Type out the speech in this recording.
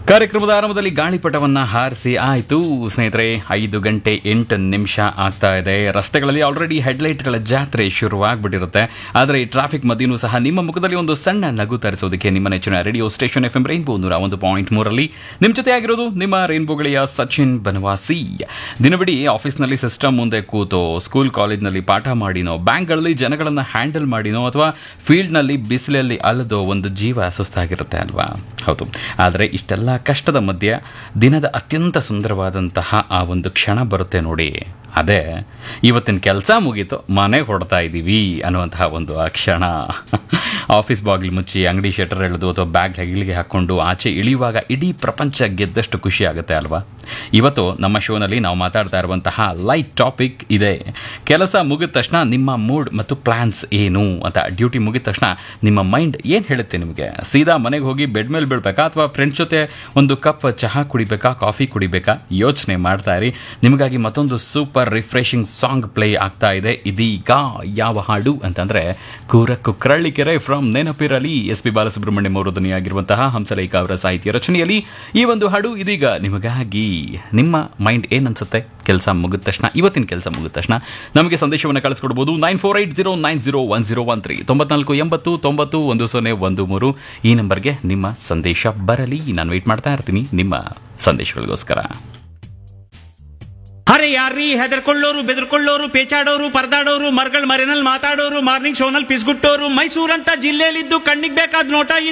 ಕಾರ್ಯಕ್ರಮದ ಆರಂಭದಲ್ಲಿ ಗಾಳಿಪಟವನ್ನ ಹಾರಿಸಿ ಆಯ್ತು ಸ್ನೇಹಿತರೆ ಐದು ಗಂಟೆ ಎಂಟು ನಿಮಿಷ ಆಗ್ತಾ ಇದೆ ರಸ್ತೆಗಳಲ್ಲಿ ಆಲ್ರೆಡಿ ಹೆಡ್ಲೈಟ್ಗಳ ಜಾತ್ರೆ ಶುರುವಾಗ್ಬಿಟ್ಟಿರುತ್ತೆ ಆದರೆ ಈ ಟ್ರಾಫಿಕ್ ಮಧ್ಯನೂ ಸಹ ನಿಮ್ಮ ಮುಖದಲ್ಲಿ ಒಂದು ಸಣ್ಣ ನಗು ತರಿಸೋದಕ್ಕೆ ನಿಮ್ಮ ನೆಚ್ಚಿನ radio station F M rainbow ನೂರ ಒಂದು ಪಾಯಿಂಟ್ ಮೂರಲ್ಲಿ ನಿಮ್ಮ ಜೊತೆ ಆಗಿರೋದು ನಿಮ್ಮ ರೈನ್ಬೋ ಗೆಳೆಯ ಸಚಿನ್ ಬನವಾಸಿ ದಿನವಿಡೀ ಆಫೀಸ್ನಲ್ಲಿ ಸಿಸ್ಟಮ್ ಮುಂದೆ ಕೂತೋ ಸ್ಕೂಲ್ ಕಾಲೇಜ್ನಲ್ಲಿ ಪಾಠ ಮಾಡಿನೋ ಬ್ಯಾಂಕ್ಗಳಲ್ಲಿ ಜನಗಳನ್ನು ಹ್ಯಾಂಡಲ್ ಮಾಡಿನೋ ಅಥವಾ ಫೀಲ್ಡ್ನಲ್ಲಿ ಬಿಸಿಲಲ್ಲಿ ಅಲ್ಲದೋ ಒಂದು ಜೀವ ಸುಸ್ತಾಗಿರುತ್ತೆ ಅಲ್ವಾ ಹೌದು ಆದರೆ ಇಷ್ಟೆಲ್ಲ ಕಷ್ಟದ ಮಧ್ಯೆ ದಿನದ ಅತ್ಯಂತ ಸುಂದರವಾದಂತಹ ಆ ಒಂದು ಕ್ಷಣ ಬರುತ್ತೆ ನೋಡಿ ಅದೇ ಇವತ್ತಿನ ಕೆಲಸ ಮುಗೀತು ಮನೆಗೆ ಹೊಡ್ತಾ ಇದ್ದೀವಿ ಅನ್ನುವಂತಹ ಒಂದು ಆ ಕ್ಷಣ ಆಫೀಸ್ ಬಾಗಿಲು ಮುಚ್ಚಿ ಅಂಗಡಿ ಶಟರ್ ಎಳೆದು ಅಥವಾ ಬ್ಯಾಗ್ ಹೆಗಲಿಗೆ ಹಾಕ್ಕೊಂಡು ಆಚೆ ಇಳಿಯುವಾಗ ಇಡೀ ಪ್ರಪಂಚ ಗೆದ್ದಷ್ಟು ಖುಷಿ ಆಗುತ್ತೆ ಅಲ್ವಾ ಇವತ್ತು ನಮ್ಮ ಶೋನಲ್ಲಿ ನಾವು ಮಾತಾಡ್ತಾ ಇರುವಂತಹ ಲೈಟ್ ಟಾಪಿಕ್ ಇದೆ ಕೆಲಸ ಮುಗಿದ ತಕ್ಷಣ ನಿಮ್ಮ ಮೂಡ್ ಮತ್ತು ಪ್ಲಾನ್ಸ್ ಏನು ಅಂತ ಡ್ಯೂಟಿ ಮುಗಿದ ತಕ್ಷಣ ನಿಮ್ಮ ಮೈಂಡ್ ಏನು ಹೇಳುತ್ತೆ ನಿಮಗೆ ಸೀದಾ ಮನೆಗೆ ಹೋಗಿ ಬೆಡ್ ಮೇಲೆ ಬೀಳ್ಬೇಕಾ ಅಥವಾ ಫ್ರೆಂಡ್ಸ್ ಜೊತೆ ಒಂದು ಕಪ್ ಚಹಾ ಕುಡಿಬೇಕಾ ಕಾಫಿ ಕುಡಿಬೇಕಾ ಯೋಚನೆ ಮಾಡ್ತಾ ಇರಿ ನಿಮಗಾಗಿ ಮತ್ತೊಂದು ಸೂಪರ್ ರಿಫ್ರೆಶಿಂಗ್ ಸಾಂಗ್ ಪ್ಲೇ ಆಗ್ತಾ ಇದೆ ಇದೀಗ ಯಾವ ಹಾಡು ಅಂತಂದ್ರೆ ಕೂರಕ್ಕು ಕರಳ್ಳಿಕೆರೆ from Nenapirali S P Balasubrahmanyam ಅವರು ಧ್ವನಿಯಾಗಿರುವಂತಹ ಹಂಸಲೇಖ ಅವರ ಸಾಹಿತ್ಯ ರಚನೆಯಲ್ಲಿ ಈ ಒಂದು ಹಾಡು ಇದೀಗ ನಿಮಗಾಗಿ ನಿಮ್ಮ ಮೈಂಡ್ ಏನ್ ಅನ್ಸುತ್ತೆ ಕೆಲಸ ಮುಗಿದ ತಕ್ಷಣ ಇವತ್ತಿನ ಕೆಲಸ ಮುಗಿದ ತಕ್ಷಣ ನಮಗೆ ಸಂದೇಶವನ್ನು ಕಳಿಸ್ಕೊಡ್ಬೋದು nine four eight zero nine zero one zero one three ತೊಂಬತ್ನಾಲ್ಕು ಎಂಬತ್ತು ತೊಂಬತ್ತು ಒಂದು ಸೊನ್ನೆ ಒಂದು ಮೂರು ಈ ನಂಬರ್ಗೆ ನಿಮ್ಮ ಸಂದೇಶ ಬರಲಿ ನಾನು ವೆಯ್ಟ್ ಮಾಡ್ತಾ ಇರ್ತೀನಿ ನಿಮ್ಮ ಸಂದೇಶಗಳಿಗೋಸ್ಕರ ಅರೆ ಯಾರ್ರೀ ಹೆದರ್ಕೊಳ್ಳೋರು ಬೆದರ್ಕೊಳ್ಳೋರು ಪೇಚಾಡೋರು ಪರದಾಡೋರು ಮರ್ಗಳ ಮರೆನಲ್ಲಿ ಮಾತಾಡೋರು ಮಾರ್ನಿಂಗ್ ಶೋನಲ್ಲಿ ಪಿಸ್ಗುಟ್ಟೋರು ಮೈಸೂರಂತ ಜಿಲ್ಲೆಯಲ್ಲಿದ್ದು ಕಣ್ಣಿಗೆ ಬೇಕಾದ ನೋಟ